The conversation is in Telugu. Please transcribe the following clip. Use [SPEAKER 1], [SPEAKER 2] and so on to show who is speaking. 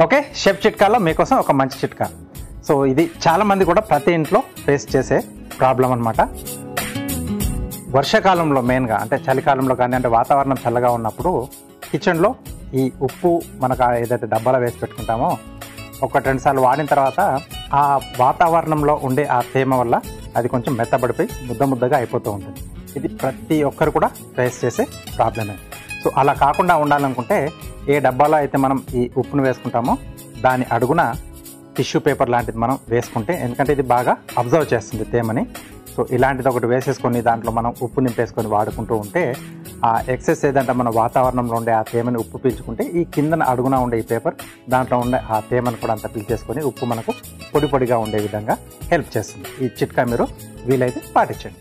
[SPEAKER 1] ఓకే షెఫ్ చిట్కాలో మీకోసం ఒక మంచి చిట్కా సో ఇది చాలా మంది కూడా ప్రతి ఇంట్లో ఫేస్ చేసే ప్రాబ్లం అనమాట వర్షాకాలంలో మెయిన్గా అంటే చలికాలంలో కానీ అంటే వాతావరణం చల్లగా ఉన్నప్పుడు కిచెన్లో ఈ ఉప్పు మనకు ఆ ఏదైతే డబ్బాలో వేసి పెట్టుకుంటామో ఒక రెండు సార్లు వాడిన తర్వాత ఆ వాతావరణంలో ఉండే ఆ తేమ వల్ల అది కొంచెం మెత్తబడిపోయి ముద్ద ముద్దగా అయిపోతూ ఉంటుంది ఇది ప్రతి ఒక్కరు కూడా ఫేస్ చేసే ప్రాబ్లమే సో అలా కాకుండా ఉండాలనుకుంటే ఏ డబ్బాలో అయితే మనం ఈ ఉప్పును వేసుకుంటామో దాని అడుగున టిష్యూ పేపర్ లాంటిది మనం వేసుకుంటే ఎందుకంటే ఇది బాగా అబ్జర్వ్ చేస్తుంది తేమని సో ఇలాంటిది ఒకటి వేసేసుకొని దాంట్లో మనం ఉప్పు నింపేసుకొని వాడుకుంటూ ఉంటే ఆ ఎక్సెస్ ఏదంటే మన వాతావరణంలో ఉండే ఆ తేమని ఉప్పు పీల్చుకుంటే ఈ కిందన అడుగున ఉండే ఈ పేపర్ దాంట్లో ఉండే ఆ తేమను కూడా అంతా పీల్చేసుకొని ఉప్పు మనకు పొడి పొడిగా ఉండే విధంగా హెల్ప్ చేస్తుంది ఈ చిట్కా మీరు వీలైతే పాటించండి